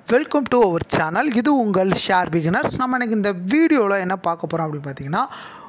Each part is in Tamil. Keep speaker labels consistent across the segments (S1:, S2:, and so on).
S1: வெல்கம் டு அவர் சேனல் இது உங்கள் ஷேர் பிகினர்ஸ் நம்ம எனக்கு இந்த வீடியோவில் என்ன பார்க்க போகிறோம் அப்படின்னு பார்த்தீங்கன்னா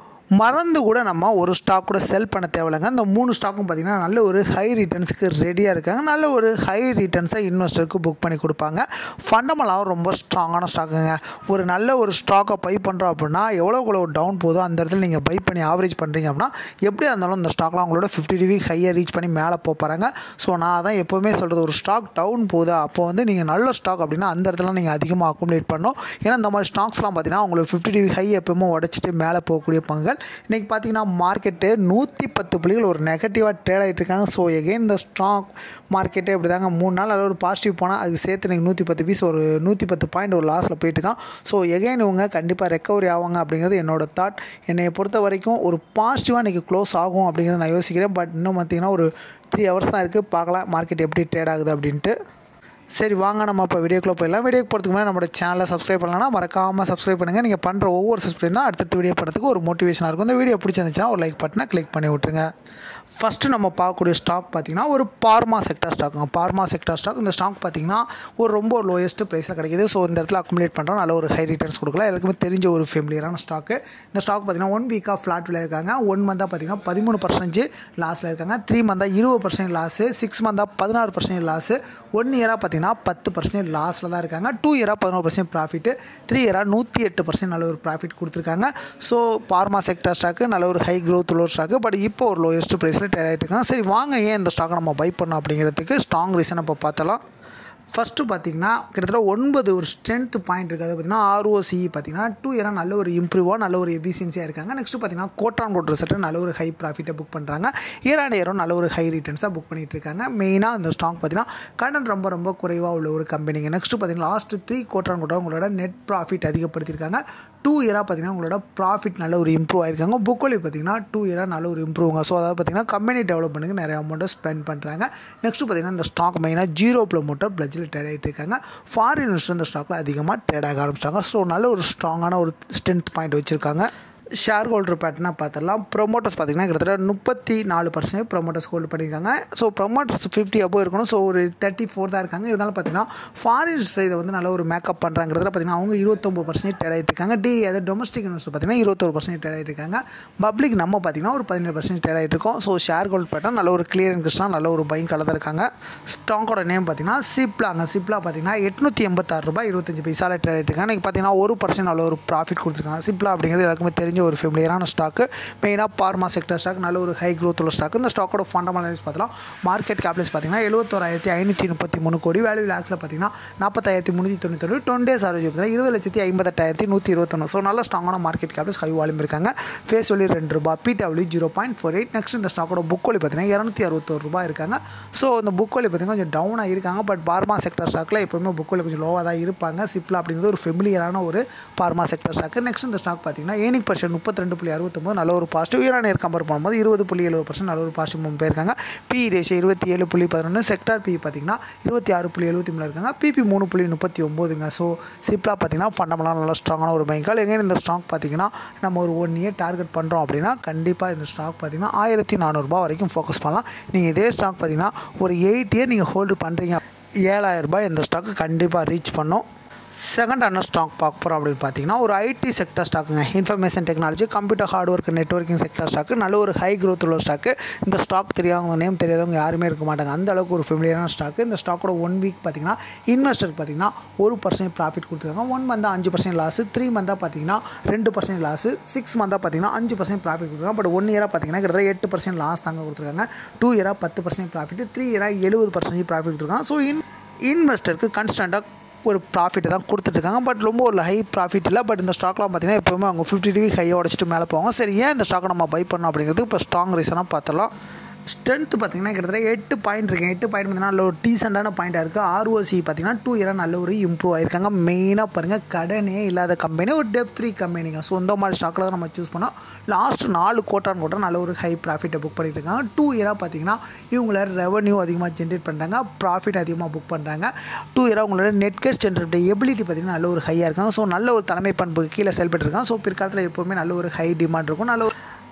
S1: மறந்து கூட நம்ம ஒரு ஸ்டாக் கூட செல் பண்ண தேவையில்லைங்க இந்த மூணு ஸ்டாக்கும் பார்த்திங்கன்னா நல்ல ஒரு ஹை ரிட்டர்ன்ஸுக்கு ரெடியாக இருக்காங்க நல்ல ஒரு ஹை ரிட்டர்ன்ஸை இன்வெஸ்டருக்கு புக் பண்ணி கொடுப்பாங்க ஃபண்டமெண்டாகவும் ரொம்ப ஸ்ட்ராங்கான ஸ்டாக்குங்க ஒரு நல்ல ஒரு ஸ்டாக்கை பை பண்ணுறோம் அப்படின்னா எவ்வளோ எவ்வளோ டவுன் போதோ அந்த இடத்துல நீங்கள் பை பண்ணி ஆவரேஜ் பண்ணுறீங்க அப்படின்னா எப்படியா இருந்தாலும் இந்த ஸ்டாக்லாம் உங்களோட ஃபிஃப்டி டிவி ஹையாக ரீச் பண்ணி மேலே போக போகிறாங்க ஸோ நான் அதான் எப்போவுமே சொல்கிறது ஒரு ஸ்டாக் டவுன் போகுது அப்போ வந்து நீங்கள் நல்ல ஸ்டாக் அப்படின்னா அந்த இடத்துல நீங்கள் அதிகமாக அக்குமுலேட் பண்ணணும் ஏன்னா இந்த மாதிரி ஸ்டாக்ஸ்லாம் பார்த்தீங்கன்னா உங்களுக்கு ஃபிஃப்டி டிவி ஹை எப்பவுமே உடச்சிட்டு மேலே போகக்கூடிய பங்குகள் இன்றைக்கி பார்த்தீங்கன்னா மார்க்கெட்டு நூற்றி பத்து புள்ளிகள் ஒரு நெகட்டிவாக ட்ரேட் ஆகிட்டு இருக்காங்க ஸோ எகெயின் இந்த ஸ்டாக் மார்க்கெட்டே இப்படி தாங்க மூணு நாள் அதில் ஒரு பாசிட்டிவ் போனால் அதுக்கு சேர்த்து நீங்கள் நூற்றி பத்து பீஸ் ஒரு நூற்றி பத்து பாயிண்ட் ஒரு லாஸில் போயிட்டு இருக்கான் ஸோ எகெயின் இவங்க கண்டிப்பாக ரெக்கவரி ஆவாங்க அப்படிங்கிறது என்னோட தாட் என்னை பொறுத்த வரைக்கும் ஒரு பாசிட்டிவாக இன்றைக்கி க்ளோஸ் ஆகும் அப்படிங்கிறத நான் யோசிக்கிறேன் பட் இன்னும் பார்த்தீங்கன்னா ஒரு த்ரீ ஹவர்ஸ் தான் இருக்குது பார்க்கலாம் மார்க்கெட் எப்படி ட்ரேட் ஆகுது அப்படின்ட்டு சரி வாங்க நம்ம இப்போ வீடியோக்குள்ளே போயிடலாம் வீடியோக்கு போகிறதுக்கு முன்னாடி நம்மளோட சேனலை சப்ஸ்கிரைப் பண்ணலாம் மறக்காமல் சப்ஸ்கிரைப் பண்ணுங்கள் நீங்கள் பண்ணுற ஒவ்வொரு சப்ஸ்கிரைப் தான் அடுத்த வீடியோ பண்ணுறதுக்கு ஒரு மோட்டிவேஷனாக இருக்கும் இந்த வீடியோ பிடிச்சிருந்துச்சுன்னா ஒரு லைக் பட்டனை கிளிக் பண்ணி விட்ருங்க ஃபஸ்ட்டு நம்ம பார்க்கக்கூடிய ஸ்டாக் பார்த்திங்கன்னா ஒரு பார்மா செக்டர் ஸ்டாக்குங்க பார்மா செக்டர் ஸ்டாக் இந்த ஸ்டாக் பார்த்திங்கன்னா ஒரு ரொம்ப ஒரு லோயஸ்ட் ப்ரைஸில் கிடைக்கிது ஸோ இந்த இடத்துல அக்குமுலேட் பண்ணுறோம் நல்ல ஒரு ஹை ரிட்டர்ன்ஸ் கொடுக்கலாம் எல்லாருக்குமே தெரிஞ்ச ஒரு ஃபெமிலியரான ஸ்டாக்கு இந்த ஸ்டாக் பார்த்திங்கன்னா ஒன் வீக்காக ஃப்ளாட்டில் இருக்காங்க ஒன் மந்தாக பார்த்திங்கன்னா பதிமூணு பர்சன்டேஜ் லாஸில் இருக்காங்க த்ரீ மந்தாக இருபது பர்சன்ட் லாஸு சிக்ஸ் மந்தாக பதினாறு பர்சன்ட் லாஸு ஒன் இயராக பார்த்திங்கன்னா பத்து பர்சன்ட் லாஸில் தான் இருக்காங்க டூ இயராக பதினோரு பர்சன்ட் ப்ராஃபிட்டு த்ரீ இயராக நூற்றி எட்டு பர்சன்ட் நல்ல ஒரு ப்ராஃபிட் கொடுத்துருக்காங்க ஸோ பார்மா செக்டர் ஸ்டாக்கு நல்ல ஒரு ஹை க்ரோத் உள்ள ஒரு ஸ்டாக்கு பட் இப்போ ஒரு லோயஸ்ட் ப்ரைஸில் ட்ரேட் ஆகிட்டு இருக்காங்க சரி வாங்க ஏன் இந்த ஸ்டாக்கை நம்ம பை பண்ணோம் அப்படிங்கிறதுக்கு ஸ்ட்ராங் ரீசன் இப்போ பார்த்தலாம் ஃபஸ்ட்டு பார்த்தீங்கன்னா கிட்டத்தட்ட ஒன்பது ஒரு ஸ்ட்ரென்த் பாயிண்ட் இருக்குது அது பார்த்தீங்கன்னா ஆர்ஓசி பார்த்தீங்கன்னா டூ இயராக நல்ல ஒரு இம்ப்ரூவாக நல்ல ஒரு எஃபிஷியன்சியாக இருக்காங்க நெக்ஸ்ட்டு பார்த்தீங்கன்னா கோட்டான் கோட் ரிசல்ட்டு நல்ல ஒரு ஹை ப்ராஃபிட்டை புக் பண்ணுறாங்க இயர் அண்ட் இயரும் நல்ல ஒரு ஹை ரிட்டர்ன்ஸாக புக் பண்ணிகிட்டு இருக்காங்க மெயினாக இந்த ஸ்டாக் பார்த்தீங்கன்னா கடன் ரொம்ப ரொம்ப குறைவாக உள்ள ஒரு கம்பெனிங்க நெக்ஸ்ட்டு பார்த்தீங்கன்னா லாஸ்ட் த்ரீ கோட்டான் கோட்டாக உங்களோட நெட் ப்ராஃபிட் அதிகப்படுத்தியிருக்காங்க டூ இயராக பார்த்தீங்கன்னா உங்களோட ப்ராஃபிட் நல்ல ஒரு இம்ப்ரூவ் ஆயிருக்காங்க புக் வழி பார்த்தீங்கன்னா டூ இயராக நல்ல ஒரு இம்ப்ரூவ்ங்க ஸோ அதாவது பார்த்தீங்கன்னா கம்பெனி டெவலப்மெண்ட்டுக்கு நிறைய அமௌண்ட்டை ஸ்பெண்ட் பண்ணுறாங்க நெக்ஸ்ட்டு பார்த்தீங்கன்னா இந்த ஸ்டாக் மெயினாக ஜீரோ ப்ளமோட்டர் பிளஜில் ட்ரேட் ஆகிட்டு இருக்காங்க ஃபாரின் இன்வெஸ்டர் இந்த ஸ்டாக்கில் அதிகமாக ட்ரேட் ஆக ஆரம்பிச்சிட்டாங்க ஸோ நல்ல ஒரு ஸ்ட்ராங்கான ஒரு ஸ்ட்ரென்த் பாயிண்ட் வச்சுருக்காங்க ஷேர் ஹோல்டர் பேட்டர்னா பார்த்துடலாம் ப்ரொமோட்டர்ஸ் பார்த்திங்கன்னா கிட்டத்தட்ட முப்பத்தி நாலு பர்சன்ட் ப்ரொமோட்டர்ஸ் ஹோல்டு பண்ணியிருக்காங்க ஸோ ப்ரொமோட்டர்ஸ் ஃபிஃப்டி அப்போ இருக்கணும் ஸோ ஒரு தேர்ட்டி ஃபோர் தான் இருக்காங்க இருந்தாலும் பார்த்தீங்கன்னா ஃபாரின் இதை வந்து நல்ல ஒரு மேக்கப் பண்ணுறாங்கிறதுல பார்த்தீங்கன்னா அவங்க இருபத்தொம்பது பர்சன்ட் ட்ரேட் ஆகிட்டு இருக்காங்க டி அது டொமஸ்டிக் இன்வெஸ்டர் பார்த்தீங்கன்னா இருபத்தொரு பர்சன்ட் ட்ரேட் ஆகிட்டு இருக்காங்க பப்ளிக் நம்ம பார்த்தீங்கன்னா ஒரு பதினேழு பர்சன்ட் ட்ரேட் ஆகிட்டு இருக்கோம் ஸோ ஷேர் ஹோல்ட் பேட்டர்ன் நல்ல ஒரு கிளியர் இன்ட்ரெஸ்ட்டாக நல்ல ஒரு பைக் கலந்து இருக்காங்க ஸ்டாக்கோட நேம் பார்த்தீங்கன்னா சிப்லாங்க சிப்லா பார்த்தீங்கன்னா எட்நூற்றி எண்பத்தாறு ரூபாய் இருபத்தஞ்சு பைசாவில் ட்ரேட் ஆகிட்டு இருக்காங்க இன்றைக்கி பார்த்தீங்கன்னா ஒரு பர்சன்ட் நல்ல ஒரு ப்ராஃபிட் கொடுத்துருக்காங்க சிப்லா அப்படிங்கிறது எல்லாருக்குமே தெரிஞ்ச ஒரு ஃபெமிலியரான ஸ்டாக்கு மெயினாக பார்மா செக்டர் ஸ்டாக் நல்ல ஒரு ஹை க்ரோத் உள்ள ஸ்டாக் இந்த ஸ்டாக்கோட ஃபண்டமெண்டல்ஸ் பார்த்தலாம் மார்க்கெட் கேபிட்டல்ஸ் பார்த்தீங்கன்னா எழுபத்தோராயிரத்தி ஐநூற்றி முப்பத்தி மூணு கோடி வேல்யூ லேக்ஸில் பார்த்தீங்கன்னா நாற்பத்தாயிரத்தி முந்நூற்றி தொண்ணூத்தொரு டுவெண்ட்டி டேஸ் ஆரோஜ் பார்த்தீங்கன்னா இருபது லட்சத்தி ஐம்பத்தெட்டாயிரத்தி நூற்றி இருபத்தொன்று ஸோ நல்ல ஸ்ட்ராங்கான மார்க்கெட் கேபிட்டல்ஸ் ஹை வால்யூம் இருக்காங்க ஃபேஸ் ஒலி ரெண்டு ரூபா PW zero point four eight next இந்த ஸ்டாக்கோட புக் ஒலி பார்த்தீங்கன்னா இரநூத்தி அறுபத்தோரு ரூபாய் இருக்காங்க ஸோ இந்த புக் ஒலி பார்த்தீங்கன்னா கொஞ்சம் டவுனாக இருக்காங்க பட் பார்மா செக்டர் ஸ்டாக்கில் எப்போவுமே புக் ஒலி கொஞ்சம் லோவாக தான் இருப்பாங்க சிப்லா அப்படிங்கிறது ஒரு ஃபெமிலியரான ஒரு பார்மா செக்டர் ஸ்டாக்கு நெக்ஸ்ட் இந்த ஸ்டாக் பார்த்தீங்கன்னா ஏனிக் பர்சன்ட் முப்பத்தி ரெண்டு புள்ளி அறுபத்தொம்பது நல்ல ஒரு பாசிட்டிவ் ஈரான் நேர் கம்பேர் பண்ணும்போது இருபது புள்ளி எழுபது பர்சன்ட் நல்ல ஒரு பாசிட்டிவ் மூணு போயிருக்காங்க பி ரேஷியோ இருபத்தி ஏழு புள்ளி பதினொன்று செக்டார் பி பார்த்தீங்கன்னா இருபத்தி ஆறு புள்ளி எழுபத்தி மூணு இருக்காங்க பிபி மூணு புள்ளி முப்பத்தி ஒம்போதுங்க ஸோ சிப்லா பார்த்தீங்கன்னா ஃபண்டமெல்லாம் நல்லா ஸ்ட்ராங்கான ஒரு பேங்கால் எங்கே இந்த ஸ்டாக் பார்த்தீங்கன்னா நம்ம ஒரு ஒன் இயர் டார்கெட் பண்ணுறோம் அப்படின்னா கண்டிப்பாக இந்த ஸ்டாக் பார்த்தீங்கன்னா ஆயிரத்தி நானூறுரூபா வரைக்கும் ஃபோக்கஸ் பண்ணலாம் நீங்கள் இதே ஸ்டாக் பார்த்தீங்கன்னா ஒரு எயிட் இயர் நீங்கள் ஹோல்டு பண்ணுறீங்க ஏழாயிரரூபா இந்த ஸ்டாக்கு கண்டிப்பாக ரீச் பண்ணோம் செகண்ட் என்ன ஸ்டாக் பார்க்க போகிறோம் அப்படின்னு பார்த்தீங்கன்னா ஒரு ஐடி செக்டர் ஸ்டாக்குங்க information technology computer hardware networking sector stock நல்ல ஒரு ஹை க்ரோத் உள்ள ஸ்டாக்கு இந்த ஸ்டாக் தெரியாதவங்க நேம் தெரியாதவங்க யாருமே இருக்க மாட்டாங்க அந்த அளவுக்கு ஒரு ஃபெமிலியரான ஸ்டாக்கு இந்த ஸ்டாக்கோட ஒன் வீக் பார்த்தீங்கன்னா இன்வெஸ்டருக்கு பார்த்தீங்கன்னா ஒரு பர்சன்ட் ப்ராஃபிட் கொடுத்துருக்காங்க ஒன் மந்தாக அஞ்சு பர்சன்ட் லாஸு த்ரீ மந்தாக பார்த்தீங்கன்னா ரெண்டு பர்சன்ட் லாஸு சிக்ஸ் மந்தாக பார்த்தீங்கன்னா அஞ்சு பர்சன்ட் ப்ராஃபிட் கொடுத்துருக்காங்க பட் ஒன் இயராக பார்த்தீங்கன்னா கிட்டத்தட்ட எட்டு பர்சன்ட் லாஸ் தாங்க கொடுத்துருக்காங்க டூ இயராக பத்து பர்சன்ட் ப்ராஃபிட் த்ரீ இயராக எழுபது பர்சன்டேஜ் ப்ராஃபிட் கொடுத்துருக்காங்க ஸோ இன் இன்வெஸ்டருக்கு கன்ஸ்டண்ட்டாக ஒரு ப்ராஃபிட் தான் கொடுத்துட்ருக்காங்க பட் ரொம்ப ஒரு ஹை ப்ராஃபிட் இல்லை பட் இந்த ஸ்டாக்லாம் பார்த்தீங்கன்னா எப்போவுமே அவங்க ஃபிஃப்டி டிவி ஹையை உடச்சிட்டு மேலே போவாங்க சரி ஏன் இந்த ஸ்டாக்கை நம்ம பை பண்ணோம் அப்படிங்கிறது இப்போ ஸ்ட்ராங் ரீசனாக பார்த்தலாம் ஸ்ட்ரென்த் பார்த்தீங்கன்னா கிட்டத்தட்ட எட்டு பாயிண்ட் இருக்குது எட்டு பாயிண்ட் பார்த்தீங்கன்னா நல்ல ஒரு டீசெண்டான பாயிண்ட்டாக இருக்குது ஆர்ஓசி பார்த்தீங்கன்னா டூ இயராக நல்ல ஒரு இம்ப்ரூவ் ஆயிருக்காங்க மெயினாக பாருங்கள் கடனே இல்லாத கம்பெனி ஒரு டெப் ஃப்ரீ கம்பெனிங்க ஸோ இந்த மாதிரி ஸ்டாக்கில் தான் நம்ம சூஸ் பண்ணோம் லாஸ்ட் நாலு கோட்டான் கோட்டா நல்ல ஒரு ஹை ப்ராஃபிட்டை புக் பண்ணிட்டு இருக்காங்க டூ இயராக பார்த்தீங்கன்னா இவங்கள ரெவன்யூ அதிகமாக ஜென்ரேட் பண்ணுறாங்க ப்ராஃபிட் அதிகமாக புக் பண்ணுறாங்க டூ இயராக உங்களோட நெட் கேஷ் ஜென்ரேட் எபிலிட்டி பார்த்தீங்கன்னா நல்ல ஒரு ஹையாக இருக்காங்க ஸோ நல்ல ஒரு தலைமை பண்புக்கு கீழே செயல்பட்டு இருக்காங்க ஸோ பிற்காலத்தில் எப்போவுமே நல்ல ஒரு ஹை டிமாண்ட் இருக்கும் நல்ல ஒரு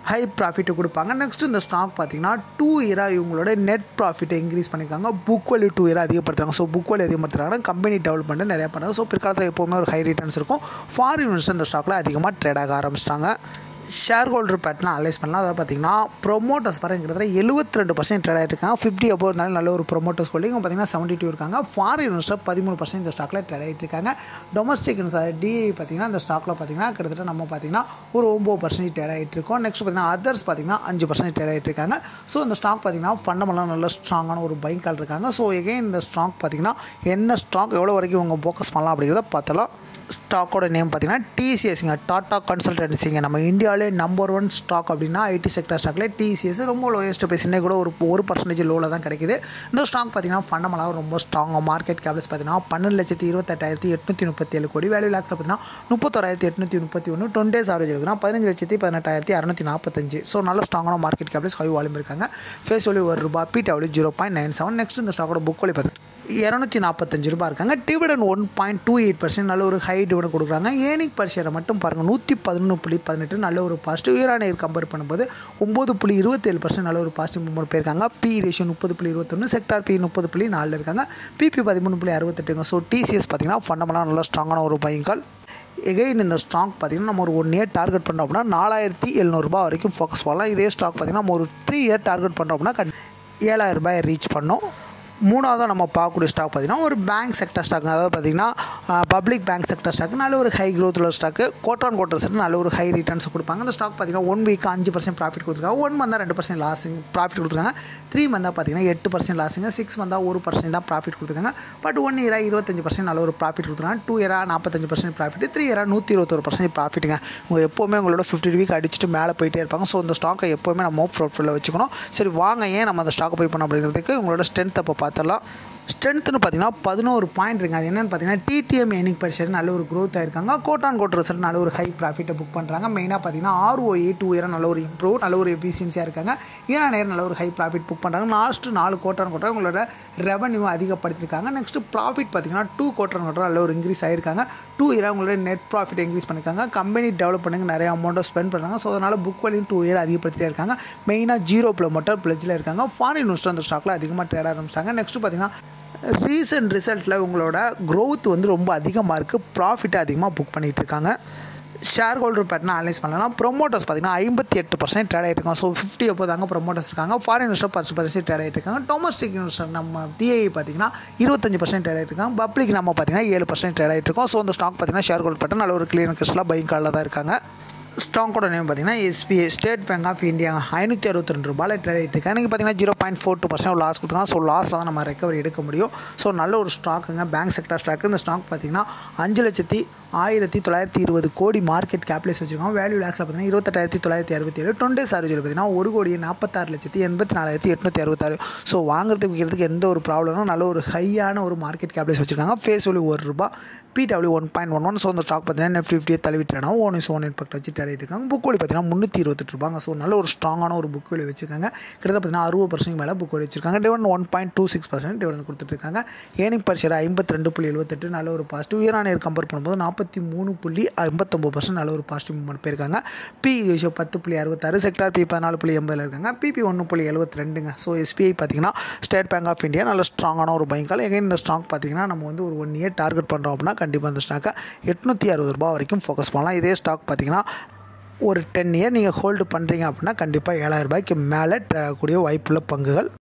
S1: ஹை ப்ராஃபிட்டு கொடுப்பாங்க நெக்ஸ்ட் இந்த ஸ்டாக் பார்த்தீங்கன்னா டூ இயராக இவங்களோட நெட் ப்ராஃபிட்டை இன்க்ரீஸ் பண்ணியிருக்காங்க புக் வேல்யூ டூ இயராக அதிகப்படுத்துறாங்க ஸோ புக் வேல்யூ அதிகப்படுத்துறாங்க கம்பெனி டெவலப்மெண்ட் நிறையா பண்ணுறாங்க ஸோ பிற்காலத்தில் எப்போவுமே ஒரு ஹை ரிட்டர்ன்ஸ் இருக்கும் ஃபாரின் இன்வெஸ்டர் இந்த ஸ்டாக்கில் அதிகமாக ட்ரேட் ஆக ஆரம்பிச்சிட்டாங்க ஷேர் ஹோல்டர் பேட்டர்ன் அனலைஸ் பண்ணலாம் அதாவது பார்த்தீங்கன்னா ப்ரொமோட்டர்ஸ் பாருங்க கிட்டத்தட்ட எழுபத்தி ரெண்டு பர்சன்ட் ட்ரேட் ஆகிருக்காங்க ஃபிஃப்டி அப்போ இருந்தாலும் நல்ல ஒரு ப்ரொமோட்டர்ஸ் ஹோல்டிங் பார்த்தீங்கன்னா செவன்ட்டி டூ இருக்காங்க ஃபாரின் இன்வெஸ்டர் பதிமூணு பர்சன்ட் இந்த ஸ்டாக்கில் ட்ரேட் ஆகிட்டு இருக்காங்க டொமஸ்டிக் டிஐ பார்த்தீங்கன்னா இந்த ஸ்டாக்கில் பார்த்தீங்கன்னா கிட்டத்தட்ட நம்ம பார்த்தீங்கன்னா ஒரு ஒம்பது பர்சன்ட் ட்ரேட் ஆகிட்டு இருக்கோம் நெக்ஸ்ட் பார்த்தீங்கன்னா அதர்ஸ் பார்த்தீங்கன்னா அஞ்சு பர்சன்ட் ட்ரேட் ஆகிட்டு இருக்காங்க ஸோ இந்த ஸ்டாக் பார்த்தீங்கன்னா ஃபண்டமெல்லாம் நல்ல ஸ்ட்ராங்கான ஒரு பைக் கால் இருக்காங்க ஸோ எகைன் இந்த ஸ்டாக் பார்த்தீங்கன்னா என்ன ஸ்டாக் எவ்வளோ வரைக்கும் இவங்க ஃபோக்கஸ் பண்ணலாம் அப்படிங்கிறத பார்த்தலாம் ஸ்டாக்கோட நேம் பார்த்தீங்கன்னா டிசிஎஸ்ங்க டாடா கன்சல்டன்சிங்க நம்ம இந்தியாவிலே நம்பர் ஒன் ஸ்டாக் அப்படின்னா ஐடி செக்டர் ஸ்டாக்கில் டிசிஎஸ் ரொம்ப லோயஸ்ட் ப்ரைஸ் இன்னைக்கு கூட ஒரு ஒரு பர்சன்டேஜ் லோவில் தான் கிடைக்குது இந்த ஸ்டாக் பார்த்தீங்கன்னா ஃபண்டமெல்லாம் ரொம்ப ஸ்ட்ராங்காக மார்க்கெட் கேபிள்ஸ் பார்த்தீங்கன்னா பன்னெண்டு லட்சத்தி இருபத்தெட்டாயிரத்தி எட்நூற்றி முப்பத்தி ஏழு கோடி வேல்யூ லேக்ஸில் பார்த்தீங்கன்னா முப்பத்தோராயிரத்தி எட்நூற்றி முப்பத்தி ஒன்று டுவெண்ட் டேஸ் ஆவரேஜ் இருக்குன்னா பதினஞ்சு லட்சத்தி பதினெட்டாயிரத்தி அறுநூற்றி நாற்பத்தஞ்சு ஸோ நல்ல ஸ்ட்ராங்கான மார்க்கெட் கேபிள்ஸ் ஹை வால்யூம் இருக்காங்க ஃபேஸ் வேல்யூ ஒரு ரூபா PW zero point nine seven next இந்த ஸ்டாக்கோட புக் வேல்யூ பார்த்தீங்கன்னா இரநூத்தி நாற்பத்தஞ்சு ரூபா இருக்காங்க dividend one point two eight percent நல்ல ஒரு ஹை டிவிடன் கொடுக்குறாங்க ஏனிக் பர் ஷேரை மட்டும் பாருங்கள் நூற்றி பதினொன்று புள்ளி பதினெட்டு நல்ல ஒரு பாசிட்டிவ் ஈரான் இயர் கம்பேர் பண்ணும்போது ஒம்பது புள்ளி இருபத்தேழு பர்சன்ட் நல்ல ஒரு பாசிட்டிவ் மூவ்மெண்ட் போயிருக்காங்க பி ரேஷியோ முப்பது புள்ளி இருபத்தொன்று செக்டார் பி முப்பது புள்ளி நாலில் இருக்காங்க பிபி பதிமூணு புள்ளி அறுபத்தெட்டுங்க ஸோ டிசிஎஸ் பார்த்தீங்கன்னா ஃபண்டமெல்லாம் நல்லா ஸ்ட்ராங்கான ஒரு பையங்கள் எகைன் இந்த ஸ்டாக் பார்த்திங்கன்னா நம்ம ஒரு ஒன் இயர் டார்கெட் பண்ணுறோம் அப்படின்னா நாலாயிரத்தி எழுநூறுபா வரைக்கும் ஃபோக்கஸ் பண்ணலாம் இதே ஸ்டாக் பார்த்திங்கன்னா நம்ம ஒரு த்ரீ இயர் டார்கெட் பண்ணுறோம் அப்படின்னா கண் ஏழாயிரம் ரூபாயை ரீச் பண்ணோம் மூணாவதாக நம்ம பார்க்கக்கூடிய ஸ்டாக் பார்த்திங்கன்னா ஒரு பேங்க் செக்டர் ஸ்டாக் அதாவது பார்த்திங்கன்னா பப்ளிக் பேங்க் செக்டர் ஸ்டாக் நல்ல ஒரு ஹை க்ரோத் உள்ள ஸ்டாக்கு கோட்டான் கோட்டர் செட் நல்ல ஒரு ஹை ரிட்டர்ன்ஸ் கொடுப்பாங்க அந்த ஸ்டாக் பார்த்திங்கன்னா ஒன் வீக் அஞ்சு பர்சன்ட் ப்ராஃபிட் கொடுத்துருக்காங்க ஒன் மந்தாக ரெண்டு பர்சன்ட் லாஸிங் ப்ராஃபிட் கொடுத்துருக்காங்க த்ரீ மந்தாக பார்த்திங்கன்னா எட்டு பர்சன்ட் லாஸிங்க சிக்ஸ் மந்தாக ஒரு பர்சன்ட் தான் ப்ராஃபிட் கொடுத்துருக்காங்க பட் ஒன் இயராக இருபத்தஞ்சு பர்சன்ட் நல்ல ஒரு ப்ராஃபிட் கொடுத்துருக்காங்க டூ இயராக நாற்பத்தஞ்சு பர்சன்ட் ப்ராஃபிட் த்ரீ இயராக நூற்றி இருபத்தொரு பர்சன்ட் ப்ராஃபிட்டுங்க உங்கள் எப்போவுமே உங்களோட ஃபிஃப்டி வீக் அடிச்சுட்டு மேலே போயிட்டே இருப்பாங்க ஸோ இந்த ஸ்டாக்கை எப்போவுமே நம்ம ப்ரோஃபிட்டில் வச்சுக்கணும் சரி வாங்க ஏன் நம்ம அந்த ஸ்டாக்கை போய் பண்ணோம் அப்படிங்கிறதுக்கு உங்களோட ஸ்ட்ரென்த் அப்போ பார்த்துடலாம் ஸ்ட்ரென்த்னு பார்த்தீங்கன்னா பதினோரு பாயிண்ட் இருக்குது அது என்னென்னு பார்த்தீங்கன்னா டிடிஎம் எனிக் பர் ஷேர் நல்ல ஒரு க்ரோத் ஆயிருக்காங்க கோட்டான் கோட் ரிசல்ட் நல்ல ஒரு ஹை ப்ராஃபிட்டை புக் பண்ணுறாங்க மெயினாக பார்த்தீங்கன்னா ஆர்ஓஏ டூ இயர் நல்ல ஒரு இம்ப்ரூவ் நல்ல ஒரு எஃபிஷியன்சியாக இருக்காங்க ஈரா நேரம் நல்ல ஒரு ஹை ப்ராஃபிட் புக் பண்ணுறாங்க லாஸ்ட்டு நாலு கோட்டான் கோட்டர் உங்களோட ரெவன்யூ அதிகப்படுத்திருக்காங்க நெக்ஸ்ட் ப்ராஃபிட் பார்த்தீங்கன்னா டூ கோட்டான் கோட்டர் நல்ல ஒரு இன்க்ரீஸ் ஆயிருக்காங்க டூ இயராக உங்களோட நெட் ப்ராஃபிட் இன்க்ரீஸ் பண்ணியிருக்காங்க கம்பெனி டெவலப் பண்ணுங்க நிறைய அமௌண்ட்டை ஸ்பெண்ட் பண்ணுறாங்க ஸோ அதனால் புக் வேலையும் டூ இயர் அதிகப்படுத்திட்டே இருக்காங்க மெயினாக ஜீரோ ப்ளோமோட்டர் பிளஜில் இருக்காங்க ஃபாரின் இன்வெஸ்டர் அந்த ஸ்டாக்கில் அதிகமாக ட்ரேட் ஆரம்பிச்சிட்டாங்க நெக்ஸ்ட் பார்த்தீங்கன்னா ரீசன்ட் ரிசல்ட்டில் உங்களோட க்ரோத் வந்து ரொம்ப அதிகமாக இருக்குது ப்ராஃபிட்டை அதிகமாக புக் பண்ணிகிட்டு இருக்காங்க ஷேர் ஹோல்டர் பேட்டர்னா அனலைஸ் பண்ணலாம் ப்ரொமோட்டர்ஸ் பார்த்தீங்கன்னா ஐம்பத்தி எட்டு பர்சன்ட் ட்ரேட் ஆகிட்டு இருக்காங்க ஸோ ஃபிஃப்டி எப்போ தாங்க ப்ரொமோட்டர்ஸ் இருக்காங்க ஃபாரின் இன்வெஸ்டர் பத்து பர்சன்ட் ட்ரேட் ஆகிட்டு இருக்காங்க டொமஸ்டிக் இன்வெஸ்டர் நம்ம டிஐ பார்த்தீங்கன்னா இருபத்தஞ்சு பர்சன்ட் ட்ரேட் ஆகிட்டு இருக்காங்க பப்ளிக் நம்ம பார்த்தீங்கன்னா ஏழு பர்சன்ட் ட்ரேட் ஆகிட்டு இருக்கோம் ஸோ அந்த ஸ்டாக் பார்த்தீங்கன்னா ஷேர் ஹோல்டர் பேட்டர் நல்ல ஒரு கிளியர் கிறிஸ்டலாக பைக் காலில் தான் இருக்காங்க ஸ்டாக்கோட நேம் பார்த்தீங்கன்னா SBI State bank of India ஐநூற்றி அறுபத்தி ரெண்டு ரூபாயில் ட்ரேட் ஆகிட்டு இருக்கு எனக்கு பார்த்தீங்கன்னா zero point four two percent loss கொடுத்தாங்க ஸோ லாஸில் தான் நம்ம ரெக்கவரி எடுக்க முடியும் ஸோ நல்ல ஒரு ஸ்டாக்குங்க பேங்க் செக்டர் ஸ்டாக்கு இந்த ஸ்டாக் பார்த்தீங்கன்னா அஞ்சு லட்சத்தி ஆயிரத்தி தொள்ளாயிரத்தி இருபது கோடி மார்க்கெட் கேபிடலைஸ் வச்சுருக்கோம் வேல்யூ லேக்ஸில் பார்த்தீங்கன்னா இருபத்தெட்டாயிரத்தி தொள்ளாயிரத்தி அறுபத்தி ஏழு டுவெண்ட்டி சார்ஜில் பார்த்தீங்கன்னா ஒரு கோடி நாற்பத்தாறு லட்சத்தி எண்பத்தி நாலாயிரத்தி எட்நூற்றி அறுபத்தாறு ஸோ வாங்குறதுக்கு விற்கிறதுக்கு எந்த ஒரு ப்ராப்ளமும் நல்ல ஒரு ஹையான ஒரு மார்க்கெட் கேபிடலைஸ் வச்சுருக்காங்க ஃபேஸ் வேல்யூ ஒரு ரூபா PW one point one one so அந்த ஸ்டாக் பார்த்தீங்கன்னா நெஃப்ட் ஃபிஃப்டியை தள்ளிவிட்டானா ஓன் இஸ் ஓன் இம்பெக்ட் வச்சு தேடிட்டு இருக்காங்க புக் வேலி பார்த்தீங்கன்னா முந்நூற்றி இருபத்தெட்டு ரூபாங்க ஸோ நல்ல ஒரு ஸ்ட்ராங்கான ஒரு புக் வேலி வச்சிருக்காங்க கிட்டத்தட்ட பார்த்தீங்கன்னா அறுபது பர்சன்ட் மேலே புக் வேலி வச்சிருக்காங்க dividend one point two six percent dividend கொடுத்துட்ருக்காங்க ஏனிக் பர் ஷேர் ஐம்பத்தி ரெண்டு புள்ளி எழுபத்தெட்டு நல்ல ஒரு positive year on year compare பண்ணும்போது நாற்பத்தி மூணு புள்ளி ஐம்பத்தொம்பது பர்சன்ட் நல்ல ஒரு பாசிட்டிவ் மூவ்மெண்ட் போயிருக்காங்க பி ரேஷியோ பத்து புள்ளி அறுபத்தாறு செக்டார் பி பதினாலு புள்ளி எண்பதில் இருக்காங்க பிபி ஒன்று புள்ளி எழுபத்தி ரெண்டுங்க ஸோ எஸ்பிஐ பார்த்தீங்கன்னா ஸ்டேட் பேங்க் ஆஃப் இந்தியா நல்ல ஸ்ட்ராங்கான ஒரு பைக்கால் எகைன் இந்த ஸ்டாக் பார்த்தீங்கன்னா நம்ம வந்து ஒரு ஒன் இயர் டார்கெட் பண்ணுறோம் அப்படின்னா கண்டிப்பாக இந்த ஸ்டாக்கை எட்நூற்றி அறுபது ரூபா வரைக்கும் ஃபோக்கஸ் பண்ணலாம் இதே ஸ்டாக் பார்த்தீங்கன்னா ஒரு டென் இயர் நீங்கள் ஹோல்டு பண்ணுறீங்க அப்படின்னா கண்டிப்பாக ஏழாயிரம் ரூபாய்க்கு மேலே கூடிய வாய்ப்புள்ள பங்குகள்